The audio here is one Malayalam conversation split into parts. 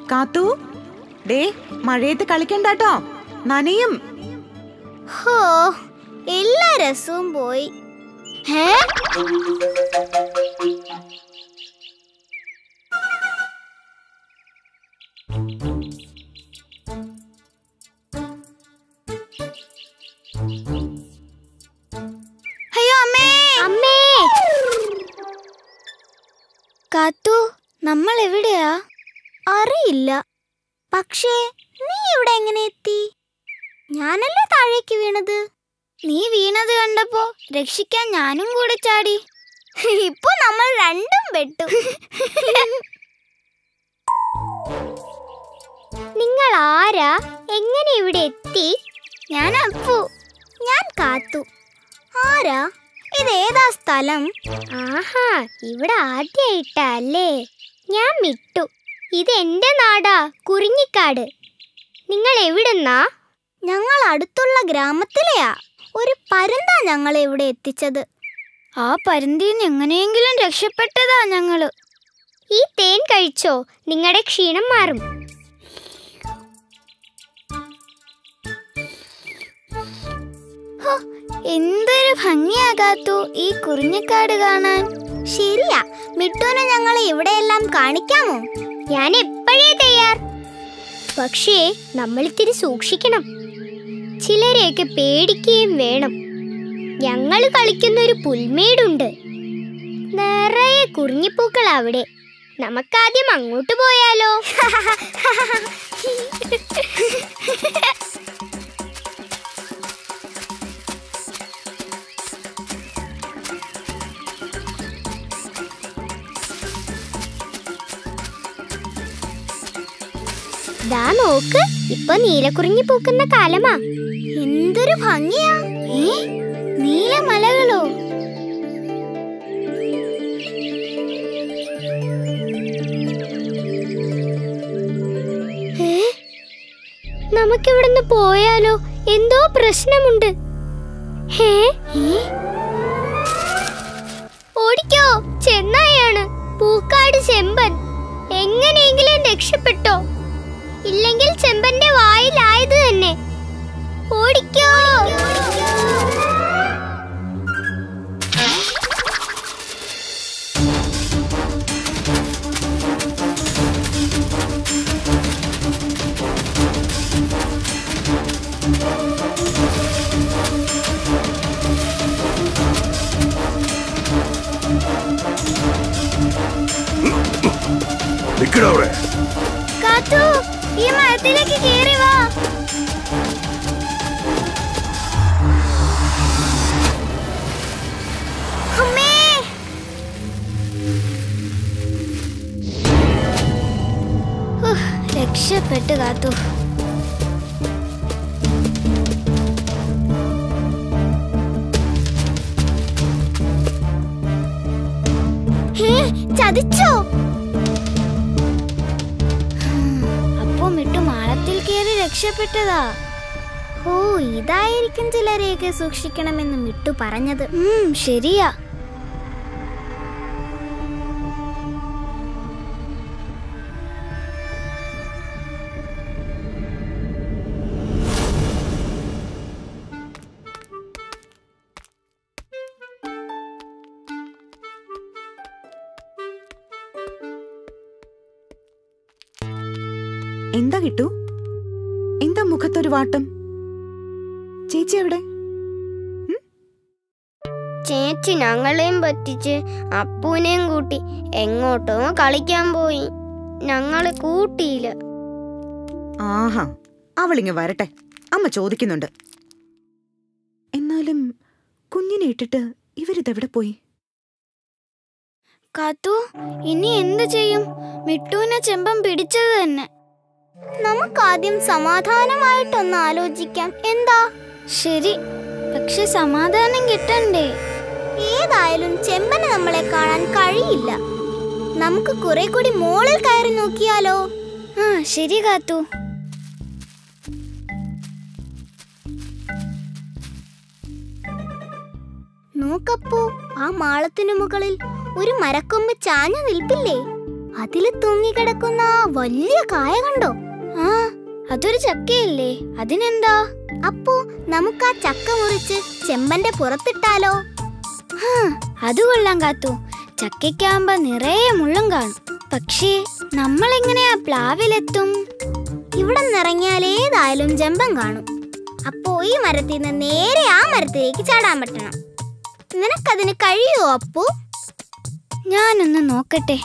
കാത്തു ഡേ മഴയത്ത് കളിക്കണ്ടാട്ടോ നനയും ഹോ എല്ലാ രസവും പോയി ഹേ അയ്യോ അമ്മേ അമ്മേ കാത്തു നമ്മൾ എവിടെയാ അറിയില്ല പക്ഷേ നീ ഇവിടെ എങ്ങനെ എത്തി ഞാനല്ലേ താഴേക്ക് വീണത് നീ വീണത് കണ്ടപ്പോ രക്ഷിക്കാൻ ഞാനും കൂടെ ചാടി ഇപ്പൊ നമ്മൾ രണ്ടും പെട്ടു നിങ്ങൾ ആരാ എങ്ങനെ ഇവിടെ എത്തി ഞാൻ അപ്പു ഞാൻ കാത്തു ആരാ ഇതേതാ സ്ഥലം ആഹാ ഇവിടെ ആദ്യായിട്ടല്ലേ ഞാൻ മിട്ടു ഇത് എന്റെ നാടാ കുറിഞ്ഞിക്കാട് നിങ്ങൾ എവിടുന്നാ ഞങ്ങൾ അടുത്തുള്ള ഗ്രാമത്തിലെയാ ഒരു പരുന്താ ഞങ്ങളെ ഇവിടെ എത്തിച്ചത് ആ പരുന്തിന്ന് എങ്ങനെയെങ്കിലും രക്ഷപ്പെട്ടതാ ഞങ്ങള് ഈ തേൻ കഴിച്ചോ നിങ്ങളുടെ ക്ഷീണം മാറും ഹോ, എന്തൊരു ഭംഗിയാകാത്തു ഈ കുറിഞ്ഞക്കാട് കാണാൻ ശരിയാ മിട്ടുവിനെ ഞങ്ങളെ ഇവിടെയെല്ലാം കാണിക്കാമോ ഞാൻ എപ്പോഴേ തയ്യാർ പക്ഷേ നമ്മൾ ഇത്തിരി സൂക്ഷിക്കണം ചിലരെയൊക്കെ പേടിക്കുകയും വേണം ഞങ്ങൾ കളിക്കുന്ന ഒരു പുൽമേടുണ്ട് നിറയെ കുറിഞ്ഞിപ്പൂക്കൾ അവിടെ നമുക്കാദ്യം അങ്ങോട്ട് പോയാലോ ദാ നോക്ക് ഇപ്പൊ നീലക്കുറിഞ്ഞി പൂക്കുന്ന കാലമാ എന്തൊരു ഭംഗിയാ ഏ നീലമലകളോ ഏ? നമുക്കിവിടുന്ന് പോയാലോ എന്തോ പ്രശ്നമുണ്ട് ഹേ ഏ? ഓടിക്കോ ചെന്നായാണ് പൂക്കാട് ചെമ്പൻ എങ്ങനെയെങ്കിലും രക്ഷപ്പെട്ടോ ഇല്ലെങ്കിൽ ചെമ്പന്റെ വായിലായത് തന്നെ ഓടിക്കോ നിക്കടാ അവിടെ കാത്തു ഈ മരത്തിലേക്ക് കേറി വാ അമ്മേ ഉഹ്, രക്ഷപ്പെട്ടു കാത്തു ഹേ, ചതിച്ചോ അപ്പൊ മിട്ടു മാളത്തിൽ കയറി രക്ഷപ്പെട്ടതാ ഓ ഇതായിരിക്കും ചിലരെയൊക്കെ സൂക്ഷിക്കണമെന്ന് മിട്ടു പറഞ്ഞത് ഉം, ശരിയാ എന്താ കിട്ടു എന്താ മുഖത്തൊരു വാട്ടം ചേച്ചി എവിടെ ചേച്ചി ഞങ്ങളെയും പറ്റിച്ച് അപ്പൂനെയും കൂട്ടി എങ്ങോട്ടോ കളിക്കാൻ പോയി ഞങ്ങളെ കൂട്ടിയില്ല ആഹാ അവളിങ്ങ് വരട്ടെ അമ്മ ചോദിക്കുന്നുണ്ട് എന്നാലും കുഞ്ഞിനെ ഇട്ടിട്ട് ഇവരിതെവിടെ പോയി കാത്തു ഇനി എന്ത് ചെയ്യും മിട്ടുവിനെ ചെമ്പം പിടിച്ചത് തന്നെ നമുക്കാദ്യം സമാധാനമായിട്ടൊന്ന് ആലോചിക്കാം എന്താ ശരി പക്ഷെ സമാധാനം കിട്ടണ്ടേ ഏതായാലും ചെമ്പന് നമ്മളെ കാണാൻ കഴിയില്ല നമുക്ക് കുറെ കൂടി മോളിൽ കയറി നോക്കിയാലോ ആ ശരി കാത്തു നോക്കപ്പോ ആ മാളത്തിനു മുകളിൽ ഒരു മരക്കൊമ്പ് ചാഞ്ഞു നിൽപ്പില്ലേ അതില് തൂങ്ങിക്കിടക്കുന്ന ആ വലിയ കായ കണ്ടോ ആ അതൊരു ചക്കയല്ലേ അതിനെന്താ അപ്പോ നമുക്ക് ആ ചക്ക മുറിച്ച് ചെമ്പന്റെ പുറത്തിട്ടാലോ ഹാ, അത് കൊള്ളാം കാത്തു ചക്കയ്ക്കാകുമ്പോ നിറയെ മുള്ളും കാണും പക്ഷേ നമ്മൾ എങ്ങനെയാ പ്ലാവിലെത്തും ഇവിടെ നിറങ്ങിയാൽ ഏതായാലും ജമ്പം കാണും അപ്പോ ഈ മരത്തിൽ നിന്ന് നേരെ ആ മരത്തിലേക്ക് ചാടാൻ പറ്റണം നിനക്കതിന് കഴിയുമോ അപ്പു ഞാനൊന്ന് നോക്കട്ടെ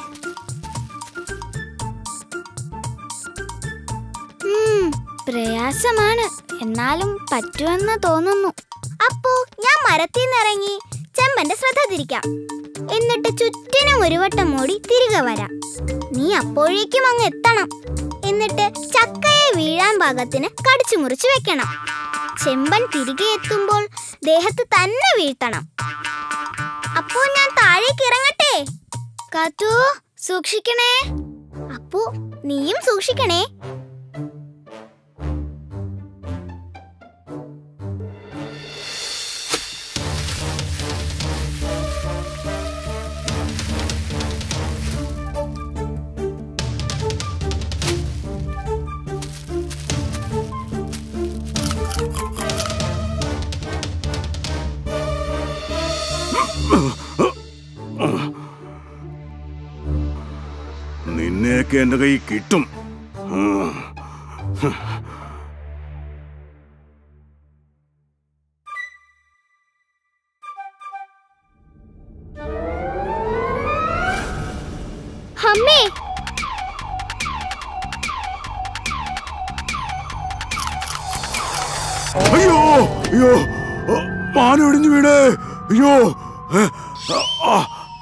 ഉം, പ്രയാസമാണ് എന്നാലും പറ്റുമെന്ന് തോന്നുന്നു അപ്പോ ഞാൻ മരത്തിൽ നിന്നിറങ്ങി ചെമ്പന്റെ ശ്രദ്ധ തിരിക്കാം എന്നിട്ട് ചുറ്റിനും ഒരു വട്ടം മൂടി തിരികെ വരാം നീ അപ്പോഴേക്കും അങ്ങ് എത്തണം എന്നിട്ട് ചക്കയെ വീഴാൻ പാകത്തിന് കടിച്ചു മുറിച്ച് വെക്കണം ചെമ്പൻ തിരികെ എത്തുമ്പോൾ ദേഹത്ത് തന്നെ വീഴ്ത്തണം അപ്പോ ഞാൻ താഴേക്ക് ഇറങ്ങട്ടെ കാത്തു സൂക്ഷിക്കണേ അപ്പോ നീയും സൂക്ഷിക്കണേ നിന്നെയൊക്കെ എന്റെ കൈ കിട്ടും ഉം. അമ്മേ അയ്യോ അയ്യോ ആ, മാന ഒടിഞ്ഞു വീണേ അയ്യോ ഏ, ആ, ആ.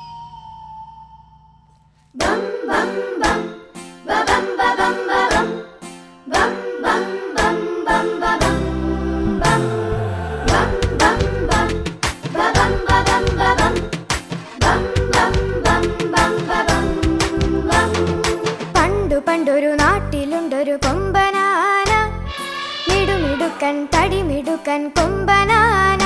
പണ്ടു പണ്ടൊരു നാട്ടിലുണ്ടൊരു കൊമ്പനാന മിടുമിടുക്കൻ തടിമിടുക്കൻ കൊമ്പനാന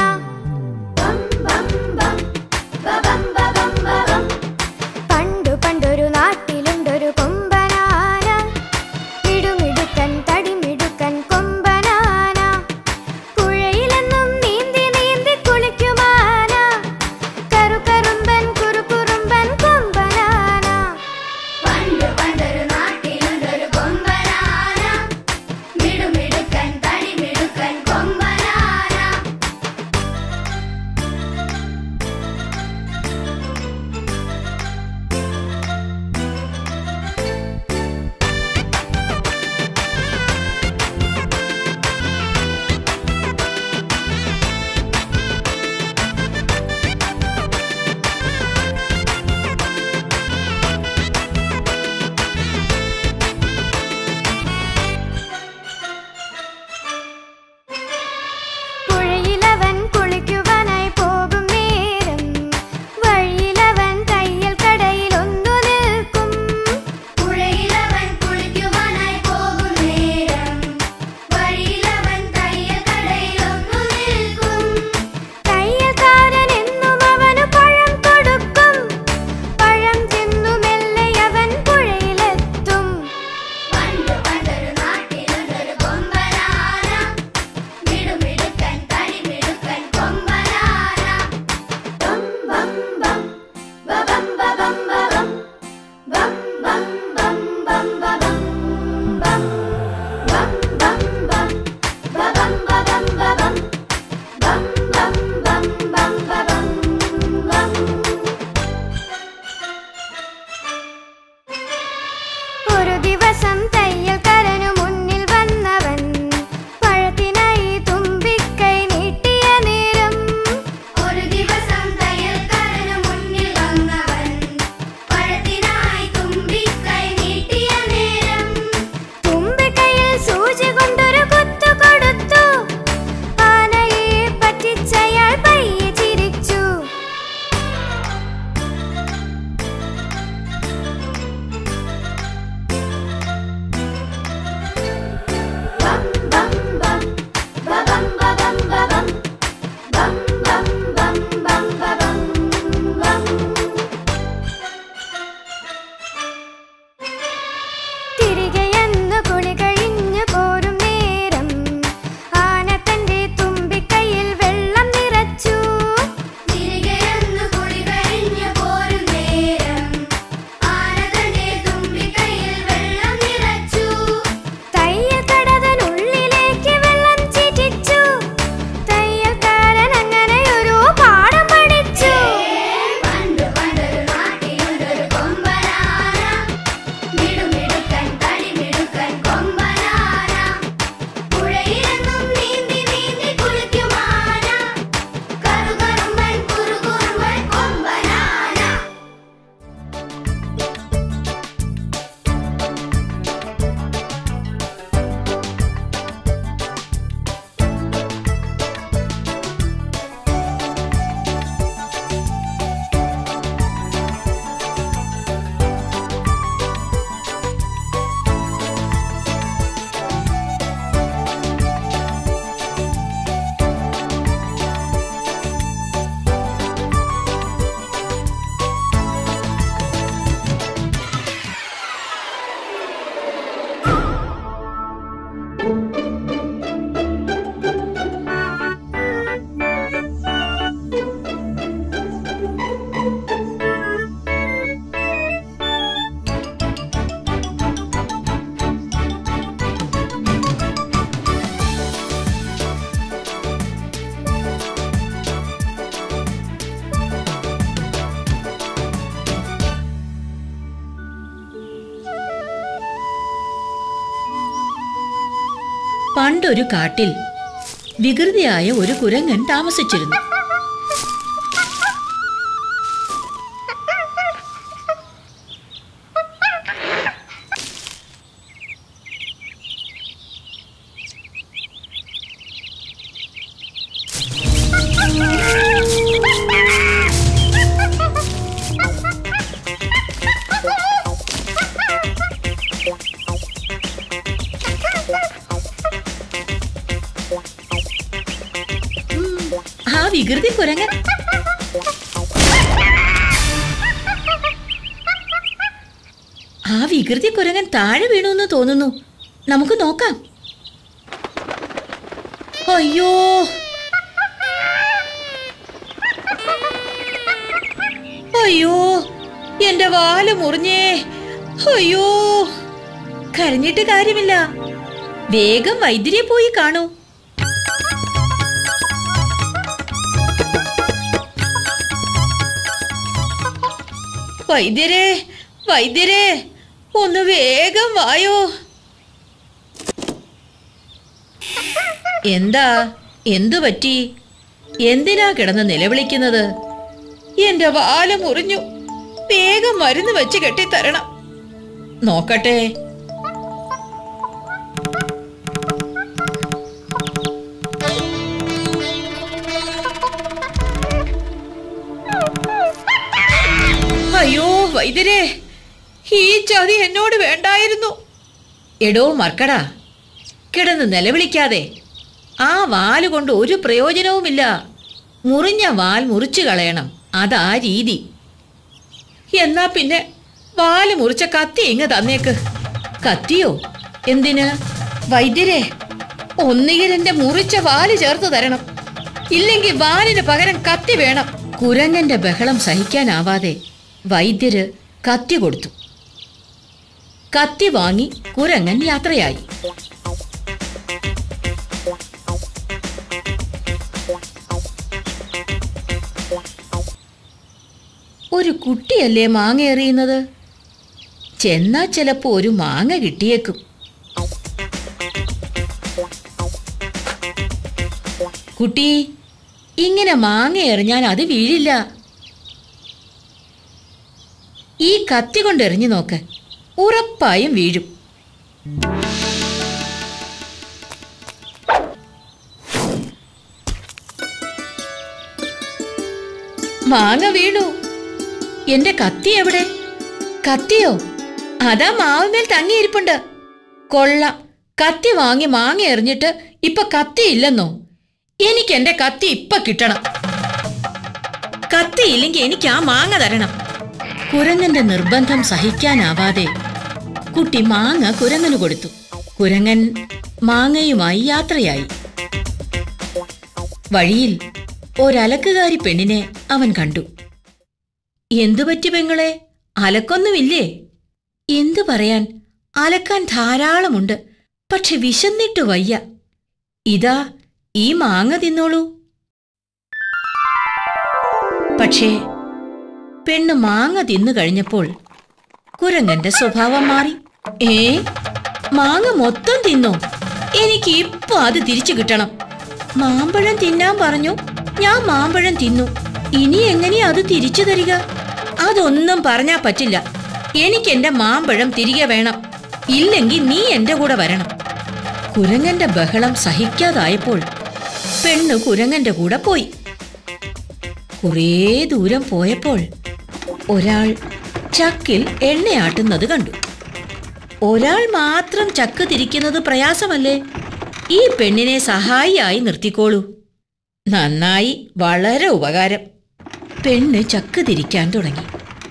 പണ്ടു പണ്ടൊരു നാട്ടിലുണ്ടൊരു കൊമ്പനാന മിടുമിടുക്കൻ തടിമിടുക്കൻ കൊമ്പനാന പുഴയിലെന്നും നീന്തി നീന്തി കുളിക്കുമാന കറുകറുമ്പൻ കുറുകുറുമ്പൻ കൊമ്പനാന പണ്ട് പണ്ടൊരു നാട്ടിലുണ്ടൊരു കൊമ്പനാന മിടുമിടുക്കൻ തടിമിടുക്കൻ കൊമ്പനാന പണ്ടൊരു കാട്ടിൽ വികൃതിയായ ഒരു കുരങ്ങൻ താമസിച്ചിരുന്നു ആ വികൃതി കുരങ്ങൻ ആ വികൃതി കുരങ്ങൻ താഴെ വീണു എന്ന് തോന്നുന്നു നമുക്ക് നോക്കാം അയ്യോ അയ്യോ എന്റെ വാല് മുറിഞ്ഞേ അയ്യോ കരഞ്ഞിട്ട് കാര്യമില്ല വേഗം വൈദ്യരെ പോയി കാണൂ വൈദ്യരെ വൈദ്യരെ ഒന്ന് വേഗം വായോ എന്താ എന്തു പറ്റി എന്തിനാ കിടന്ന് നിലവിളിക്കുന്നത് എന്റെ വാല് മുറിഞ്ഞു വേഗം മരുന്ന് വെച്ച് കെട്ടിത്തരണം നോക്കട്ടെ അയ്യോ വൈദ്യരെ ഈ ചതി എന്നോട് വേണ്ടായിരുന്നു എടോ മർക്കടാ കിടന്ന് നിലവിളിക്കാതെ ആ വാല് കൊണ്ട് ഒരു പ്രയോജനവുമില്ല മുറിഞ്ഞ വാൽ മുറിച്ചു കളയണം അതാ രീതി എന്നാ പിന്നെ വാല് മുറിച്ച കത്തി ഇങ്ങ് തന്നേക്ക് കത്തിയോ എന്തിന് വൈദ്യരെ ഒന്നുകിൽ എന്റെ മുറിച്ച വാല് ചേർത്ത് തരണം ഇല്ലെങ്കിൽ വാലിന് പകരം കത്തി വേണം കുരങ്ങന്റെ ബഹളം സഹിക്കാനാവാതെ വൈദ്യര് കത്തി കൊടുത്തു കത്തി വാങ്ങി കുരങ്ങൻ യാത്രയായി ഒരു കുട്ടിയല്ലേ മാങ്ങ എറിയുന്നത് ചെന്നാ ചിലപ്പോ ഒരു മാങ്ങ കിട്ടിയേക്കും കുട്ടി ഇങ്ങനെ മാങ്ങ എറിഞ്ഞാൽ അത് വീഴില്ല ഈ കത്തി കൊണ്ട് എറിഞ്ഞു നോക്ക് ഉറപ്പായും വീഴും മാങ്ങ വീണു എന്റെ കത്തി എവിടെ കത്തിയോ അതാ മാവുമേൽ തങ്ങിയിരിപ്പുണ്ട് കൊള്ളാം കത്തി വാങ്ങി മാങ്ങ എറിഞ്ഞിട്ട് ഇപ്പൊ കത്തിയില്ലെന്നോ എനിക്ക് എന്റെ കത്തി ഇപ്പൊ കിട്ടണം കത്തിയില്ലെങ്കിൽ എനിക്ക് ആ മാങ്ങ തരണം കുരങ്ങന്റെ നിർബന്ധം സഹിക്കാനാവാതെ കുട്ടി മാങ്ങ കുരങ്ങന് കൊടുത്തു കുരങ്ങൻ മാങ്ങയുമായി യാത്രയായി വഴിയിൽ ഒരലക്കുകാരി പെണ്ണിനെ അവൻ കണ്ടു എന്തു പറ്റി പെങ്ങളെ അലക്കൊന്നുമില്ലേ എന്തു പറയാൻ അലക്കാൻ ധാരാളമുണ്ട് പക്ഷെ വിശന്നിട്ട് വയ്യ ഇതാ ഈ മാങ്ങ തിന്നോളൂ പക്ഷേ പെണ്ണ് മാങ്ങ തിന്നു കഴിഞ്ഞപ്പോൾ കുരങ്ങന്റെ സ്വഭാവം മാറി ഏ മാങ്ങ മൊത്തം തിന്നോ എനിക്ക് ഇപ്പൊ അത് തിരിച്ചു കിട്ടണം മാമ്പഴം തിന്നാൻ പറഞ്ഞു ഞാൻ മാമ്പഴം തിന്നു ഇനി എങ്ങനെയാ അത് തിരിച്ചു തരിക അതൊന്നും പറഞ്ഞാ പറ്റില്ല എനിക്ക് എന്റെ മാമ്പഴം തിരികെ വേണം ഇല്ലെങ്കിൽ നീ എന്റെ കൂടെ വരണം കുരങ്ങന്റെ ബഹളം സഹിക്കാതായപ്പോൾ പെണ്ണ് കുരങ്ങന്റെ കൂടെ പോയി കുറേ ദൂരം പോയപ്പോൾ ഒരാൾ ചക്കിൽ എണ്ണയാട്ടുന്നത് കണ്ടു ഒരാൾ മാത്രം ചക്ക് തിരിക്കുന്നത് പ്രയാസമല്ലേ ഈ പെണ്ണിനെ സഹായിയായി നിർത്തിക്കോളൂ നന്നായി വളരെ ഉപകാരം പെണ്ണ് ചക്ക് തിരിക്കാൻ തുടങ്ങി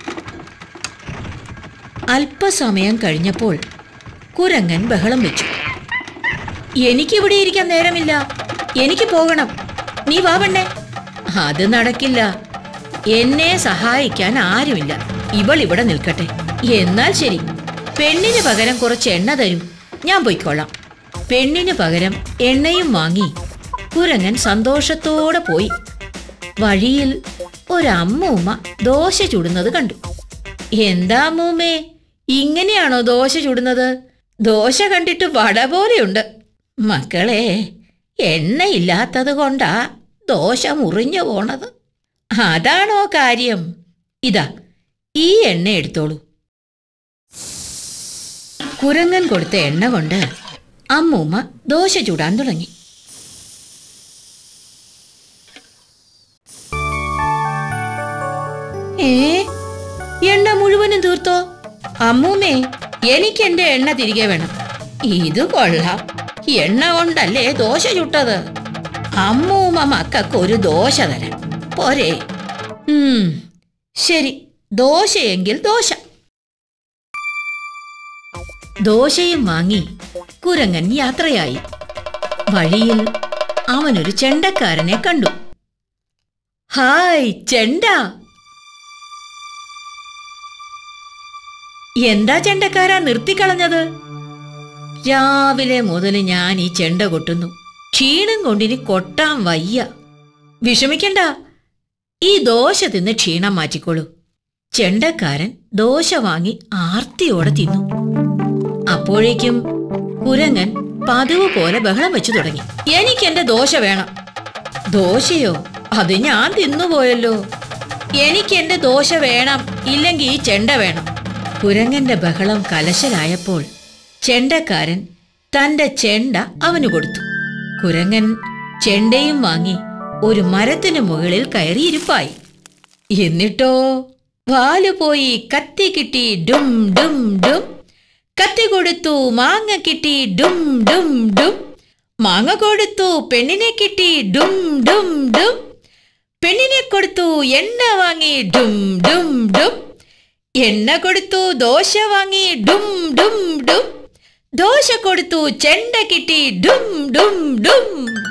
അല്പസമയം കഴിഞ്ഞപ്പോൾ കുരങ്ങൻ ബഹളം വെച്ചു എനിക്കിവിടെ ഇരിക്കാൻ നേരമില്ല എനിക്ക് പോകണം നീ വാ പെണ്ണേ അത് നടക്കില്ല എന്നെ സഹായിക്കാൻ ആരുമില്ല ഇവൾ ഇവിടെ നിൽക്കട്ടെ എന്നാൽ ശരി പെണ്ണിന് പകരം കുറച്ച് എണ്ണ തരൂ ഞാൻ പൊയ്ക്കോളാം പെണ്ണിന് പകരം എണ്ണയും വാങ്ങി കുരങ്ങൻ സന്തോഷത്തോടെ പോയി വഴിയിൽ ഒരമ്മൂമ്മ ദോശ ചുടുന്നത് കണ്ടു എന്താ അമ്മൂമ്മേ ഇങ്ങനെയാണോ ദോശ ചുടുന്നത് ദോശ കണ്ടിട്ട് വട പോലെയുണ്ട് മക്കളെ എണ്ണയില്ലാത്തത് കൊണ്ടാ ദോശ മുറിഞ്ഞു പോണത് അതാണോ കാര്യം ഇതാ ഈ എണ്ണ എടുത്തോളൂ കുരങ്ങൻ കൊടുത്ത എണ്ണ കൊണ്ട് അമ്മൂമ്മ ദോശ ചൂടാൻ തുടങ്ങി ഏ എണ്ണ മുഴുവനും തീർത്തോ അമ്മൂമ്മേ എനിക്ക് എന്റെ എണ്ണ തിരികെ വേണം ഇത് കൊള്ളാം എണ്ണ കൊണ്ടല്ലേ ദോശ ചുട്ടത് അമ്മൂമ്മ മക്കൾക്ക് ഒരു ദോശ തരാം പോരെ ഉം ശരി ദോശയെങ്കിൽ ദോശ ദോശയും വാങ്ങി കുരങ്ങൻ യാത്രയായി വഴിയിൽ അവനൊരു ചെണ്ടക്കാരനെ കണ്ടു ഹായ് ചെണ്ട എന്താ ചെണ്ടക്കാരാ നിർത്തിക്കളഞ്ഞത് രാവിലെ മുതൽ ഞാൻ ഈ ചെണ്ട കൊട്ടുന്നു ക്ഷീണം കൊണ്ടിനി കൊട്ടാൻ വയ്യ വിഷമിക്കണ്ട ഈ ദോശ തിന്ന് ക്ഷീണം മാറ്റിക്കോളൂ ചെണ്ടക്കാരൻ ദോശ വാങ്ങി ആർത്തിയോടെ തിന്നു അപ്പോഴേക്കും കുരങ്ങൻ പതിവ് പോലെ ബഹളം വെച്ചു തുടങ്ങി എനിക്ക് എന്റെ ദോശ വേണം ദോശയോ അത് ഞാൻ തിന്നുപോയല്ലോ എനിക്ക് എന്റെ ദോശ വേണം ഇല്ലെങ്കിൽ ഈ ചെണ്ട വേണം കുരങ്ങന്റെ ബഹളം കലശലായപ്പോൾ ചെണ്ടക്കാരൻ തന്റെ ചെണ്ട അവന് കൊടുത്തു കുരങ്ങൻ ചെണ്ടയും വാങ്ങി ഒരു മരത്തിനു മുകളിൽ കയറിയിരിപ്പായി എന്നിട്ടോ വാല് പോയി കത്തി കിട്ടി ഡും ഡും ഡും കത്തി കൊടുത്തു മാങ്ങ കിട്ടി ഡും ഡും ഡും മാങ്ങ കൊടുത്തു പെണ്ണിനെ കിട്ടി ഡും ഡും ഡും പെണ്ണിനെ കൊടുത്തു എണ്ണ വാങ്ങി ഡും ഡും ഡും എണ്ണ കൊടുത്തു ദോശ വാങ്ങി ഡും ഡും ഡും ദോശ കൊടുത്തു ചെണ്ട കിട്ടി ഡും ഡും ഡും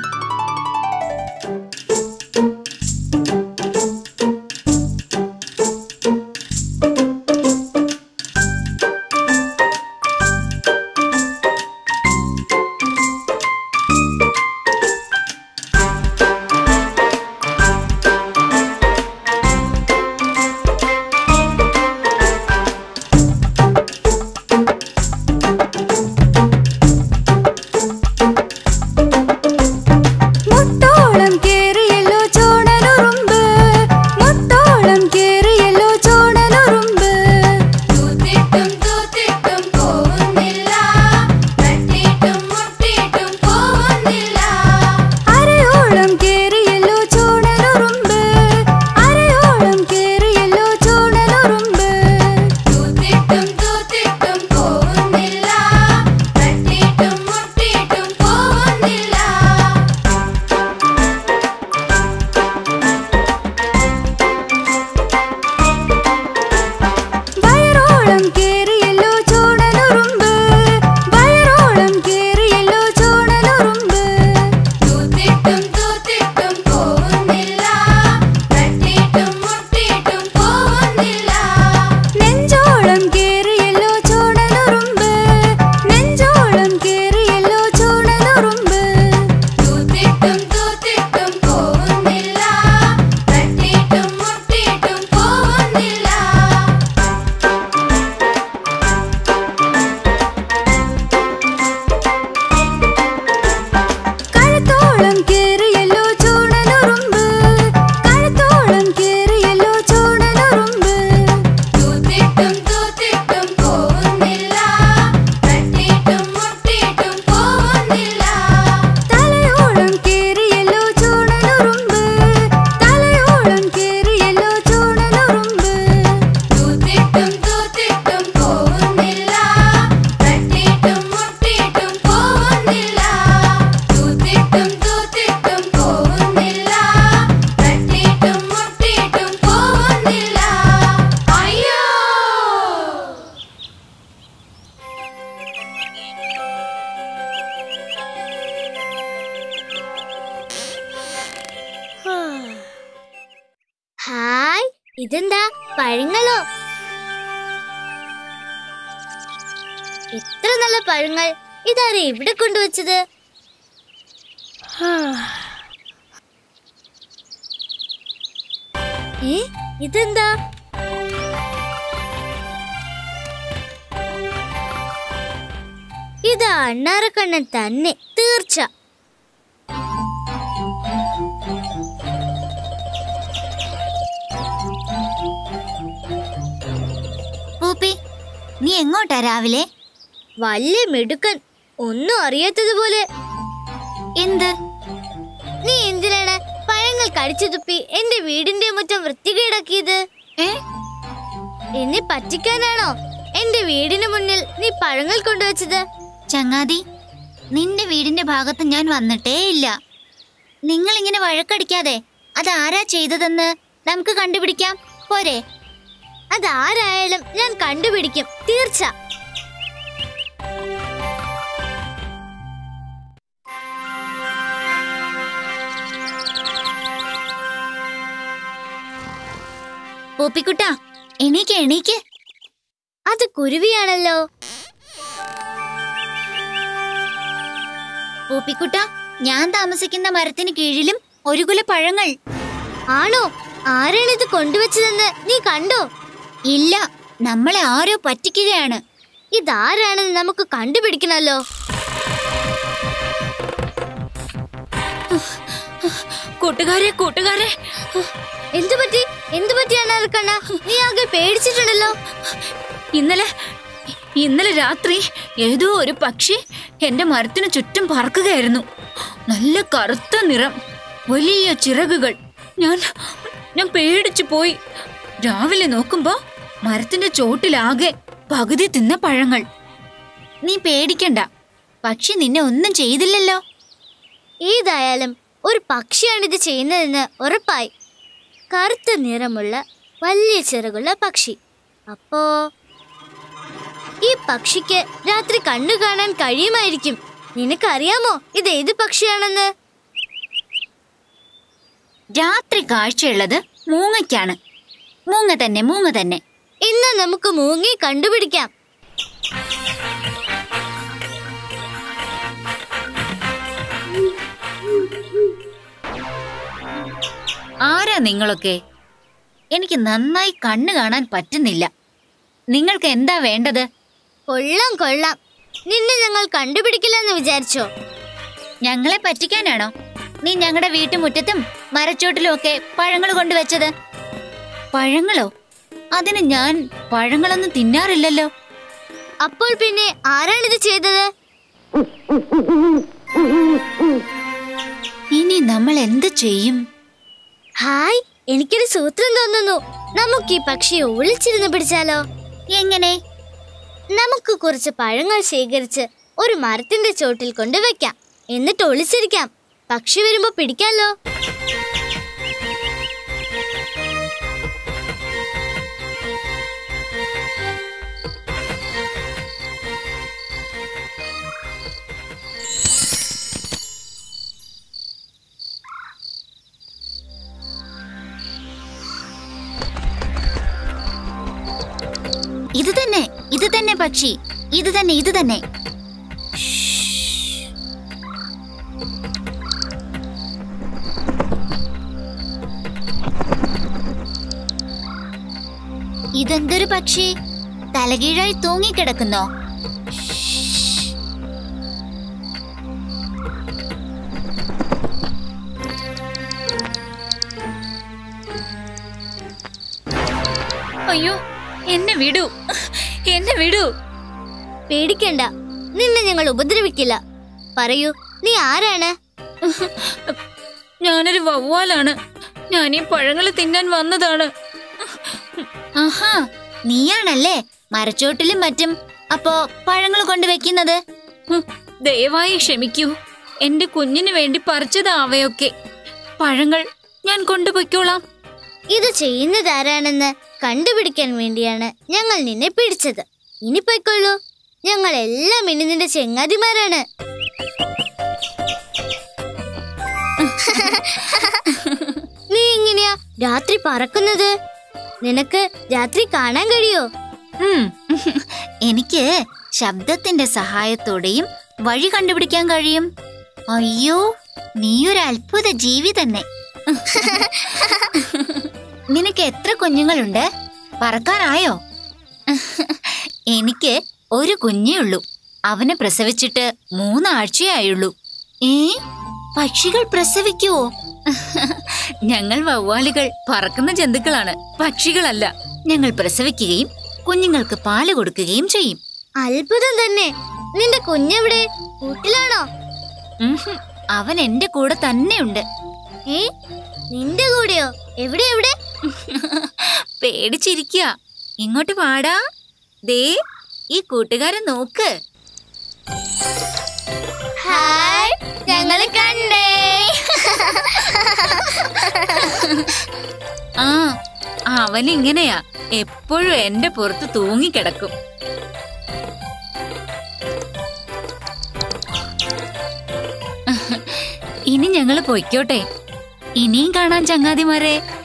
മുട്ടോളം കേറിയല്ലോ ചോണനുറുമ്പ് മുട്ടോളം കേറിയല്ലോ ചോണനുറുമ്പ് തൂത്തിട്ടും തൂത്തിട്ടും പോകുന്നില്ല തട്ടിയിട്ടും മുട്ടിയിട്ടും പോകുന്നില്ല അരയോളം കേറിയല്ലോ ചോണനുറുമ്പ് അരയോളം കേറിയല്ലോ ചോണനുറുമ്പ് തൂത്തിട്ടും തൂത്തിട്ടും പോകുന്നില്ല തട്ടിയിട്ടും മുട്ടിയിട്ടും പോകുന്നില്ല വയറോളം കേറിയല്ലോ ചോണനുറുമ്പ് വയറോളം കേറിയല്ലോ ചോണനുറുമ്പ് തൂത്തിട്ടും തൂത്തിട്ടും പോകുന്നില്ല തട്ടിയിട്ടും മുട്ടിയിട്ടും പോകുന്നില്ല നെഞ്ചോളം കേറിയല്ലോ ചോണനുറുമ്പ് നെഞ്ചോളം കേറിയല്ലോ ചോണനുറുമ്പ് തൂത്തിട്ടും തൂത്തിട്ടും പോകുന്നില്ല തട്ടിയിട്ടും മുട്ടിയിട്ടും പോകുന്നില്ല കഴുത്തോളം കേറിയല്ലോ ചൂടനുറുമ്പ് കഴുത്തോളം കേറിയല്ലോ ചൂടനുറുമ്പ് തൂത്തിട്ടും തൂത്തിട്ടും പോകുന്നില്ല തട്ടിയിട്ടും മുട്ടിയിട്ടും പോകുന്നില്ല തലയോളം കേറിയല്ലോ ചൂടനുറുമ്പ് തലയോളം കേറിയല്ലോ ചൂടനുറുമ്പ് തൂത്തിട്ടും തൂത്തിട്ടും പോകുന്നില്ല തട്ടിയിട്ടും മുട്ടിയിട്ടും പോകുന്നില്ല തൂത്തിട്ടും തൂത്തിട്ടും പോകുന്നില്ല തട്ടിയിട്ടും മുട്ടിയിട്ടും പോകുന്നില്ല അയ്യോ ഹായ് ഇതെന്താ പഴങ്ങളോ എത്ര നല്ല പഴങ്ങൾ ഇതാരെ ഇവിടെ കൊണ്ടുവച്ചത് ഏ ഇതെന്താ ഇത് അണ്ണാറക്കണ്ണൻ തന്നെ തീർച്ച പൂപ്പി നീ എങ്ങോട്ടാ രാവിലെ വലിയ മിടുക്കൻ ഒന്നും അറിയാത്തതുപോലെ എന്ത് നീ എന്തിനാണ് പഴങ്ങൾ കടിച്ചു തുപ്പി എന്റെ വീടിന്റെ മുറ്റം വൃത്തികേടാക്കിയത് ഏ എന്നെ പറ്റിക്കാനാണോ എന്റെ വീടിന് മുന്നിൽ നീ പഴങ്ങൾ കൊണ്ടുവച്ചത് ചങ്ങാതി നിന്റെ വീടിന്റെ ഭാഗത്ത് ഞാൻ വന്നിട്ടേ ഇല്ല നിങ്ങൾ ഇങ്ങനെ വഴക്കടിക്കാതെ അതാരാ ചെയ്തതെന്ന് നമുക്ക് കണ്ടുപിടിക്കാം പോരെ അതാരായാലും ഞാൻ കണ്ടുപിടിക്കും തീർച്ച പൂപ്പിക്കുട്ട എണീക്ക് എണീക്ക് അത് കുരുവിയാണല്ലോ പൂപ്പിക്കുട്ട ഞാൻ താമസിക്കുന്ന മരത്തിന് കീഴിലും ഒരു കുല പഴങ്ങൾ ആണോ ആരാണിത് കൊണ്ടുവച്ചതെന്ന് നീ കണ്ടോ ഇല്ല നമ്മളെ ആരോ പറ്റിക്കുകയാണ് ഇതാരാണെന്ന് നമുക്ക് കണ്ടുപിടിക്കണല്ലോ കൂട്ടുകാരെ കൂട്ടുകാരെ എന്തു പറ്റി എന്തു പറ്റിയാണ് അറക്കണ്ണ നീ ആകെ പേടിച്ചിട്ടുണ്ടല്ലോ ഇന്നലെ ഇന്നലെ രാത്രി ഏതോ ഒരു പക്ഷി എന്റെ മരത്തിനു ചുറ്റും പറക്കുകയായിരുന്നു നല്ല കറുത്ത നിറം വലിയ ചിറകുകൾ ഞാൻ ഞാൻ പേടിച്ചു പോയി രാവിലെ നോക്കുമ്പോ മരത്തിന്റെ ചോട്ടിലാകെ പകുതി തിന്ന പഴങ്ങൾ നീ പേടിക്കണ്ട പക്ഷി നിന്നെ ഒന്നും ചെയ്തില്ലല്ലോ ഏതായാലും ഒരു പക്ഷിയാണിത് ചെയ്യുന്നതെന്ന് ഉറപ്പായി കറുത്ത നിറമുള്ള വലിയ ചിറകുള്ള പക്ഷി അപ്പോ ഈ പക്ഷിക്ക് രാത്രി കണ്ണു കാണാൻ കഴിയുമായിരിക്കും നിനക്കറിയാമോ ഇത് ഏത് പക്ഷിയാണെന്ന് രാത്രി കാഴ്ചയുള്ളത് മൂങ്ങയ്ക്കാണ് മൂങ്ങ തന്നെ മൂങ്ങ തന്നെ ഇന്ന് നമുക്ക് മൂങ്ങി കണ്ടുപിടിക്കാം ആരാ നിങ്ങളൊക്കെ എനിക്ക് നന്നായി കണ്ണു കാണാൻ പറ്റുന്നില്ല നിങ്ങൾക്ക് എന്താ വേണ്ടത് കൊള്ളാം കൊള്ളാം നിന്നെ ഞങ്ങൾ കണ്ടുപിടിക്കില്ലെന്ന് വിചാരിച്ചോ ഞങ്ങളെ പറ്റിക്കാനാണോ നീ ഞങ്ങളുടെ വീട്ടുമുറ്റത്തും മരച്ചോട്ടിലും ഒക്കെ പഴങ്ങൾ കൊണ്ടുവച്ചത് പഴങ്ങളോ അതിന് ഞാൻ പഴങ്ങളൊന്നും തിന്നാറില്ലല്ലോ അപ്പോൾ പിന്നെ ആരാണിത് ചെയ്തത് ഇനി നമ്മൾ എന്ത് ചെയ്യും ഹായ് എനിക്കൊരു സൂത്രം തോന്നുന്നു നമുക്ക് ഈ പക്ഷിയെ ഒളിച്ചിരുന്ന് പിടിച്ചാലോ എങ്ങനെ നമുക്ക് കുറച്ച് പഴങ്ങൾ ശേഖരിച്ച് ഒരു മരത്തിന്റെ ചോട്ടിൽ കൊണ്ട് വെക്കാം എന്നിട്ട് ഒളിച്ചിരിക്കാം പക്ഷി വരുമ്പോ പിടിക്കാലോ ഇത് തന്നെ ഇത് തന്നെ പക്ഷി ഇത് തന്നെ ഇത് തന്നെ ഇതെന്തൊരു പക്ഷി തലകീഴായി തൂങ്ങിക്കിടക്കുന്നോ അയ്യോ എന്നെ വിടൂ എന്നെ വിടൂ പേടിക്കണ്ട നിന്നെ ഞങ്ങൾ ഉപദ്രവിക്കില്ല പറയൂ നീ ആരാണ് ഞാനൊരു വവ്വാലാണ് ഞാൻ ഈ പഴങ്ങൾ തിന്നാൻ വന്നതാണ് ആഹാ നീയാണല്ലേ മരച്ചോട്ടിലും മറ്റും അപ്പോ പഴങ്ങൾ കൊണ്ടുവെക്കുന്നത് ദയവായി ക്ഷമിക്കൂ എന്റെ കുഞ്ഞിന് വേണ്ടി പറിച്ചതാവയൊക്കെ പഴങ്ങൾ ഞാൻ കൊണ്ടുപോയിക്കോളാം ഇത് ചെയ്യുന്നതാരാണെന്ന് കണ്ടുപിടിക്കാൻ വേണ്ടിയാണ് ഞങ്ങൾ നിന്നെ പിടിച്ചത് ഇനി പൊയ്ക്കൊള്ളൂ ഞങ്ങൾ എല്ലാം ഇനി നിന്റെ ചെങ്ങാതിമാരാണ് നീ എങ്ങനെയാ രാത്രി പറക്കുന്നത് നിനക്ക് രാത്രി കാണാൻ കഴിയോ ഉം. എനിക്ക് ശബ്ദത്തിന്റെ സഹായത്തോടെയും വഴി കണ്ടുപിടിക്കാൻ കഴിയും അയ്യോ നീയൊരു അത്ഭുത ജീവി തന്നെ നിനക്ക് എത്ര കുഞ്ഞുങ്ങളുണ്ട് പറക്കാറായോ എനിക്ക് ഒരു കുഞ്ഞേ ഉള്ളൂ അവനെ പ്രസവിച്ചിട്ട് മൂന്നാഴ്ചയായുള്ളൂ ഏ പക്ഷികൾ പ്രസവിക്കുവോ ഞങ്ങൾ വവ്വാലുകൾ പറക്കുന്ന ജന്തുക്കളാണ് പക്ഷികളല്ല ഞങ്ങൾ പ്രസവിക്കുകയും കുഞ്ഞുങ്ങൾക്ക് പാല് കൊടുക്കുകയും ചെയ്യും അത്ഭുതം തന്നെ നിന്റെ കുഞ്ഞെവിടെ കൂട്ടിലാണോ ഉംഹും. അവൻ എന്റെ കൂടെ തന്നെയുണ്ട് ഏ നിന്റെ കൂടെയോ എവിടെ എവിടെ പേടിച്ചിരിക്കുക ഇങ്ങോട്ട് പാടാ ദേ ഈ കൂട്ടുകാരൻ നോക്ക് ഹായ് ഞങ്ങള് കണ്ടേ ആ അവൻ ഇങ്ങനെയാ എപ്പോഴും എന്റെ പുറത്ത് തൂങ്ങിക്കിടക്കും ഇനി ഞങ്ങള് പൊയ്ക്കോട്ടെ ഇനിയും കാണാൻ ചങ്ങാതിമാരെ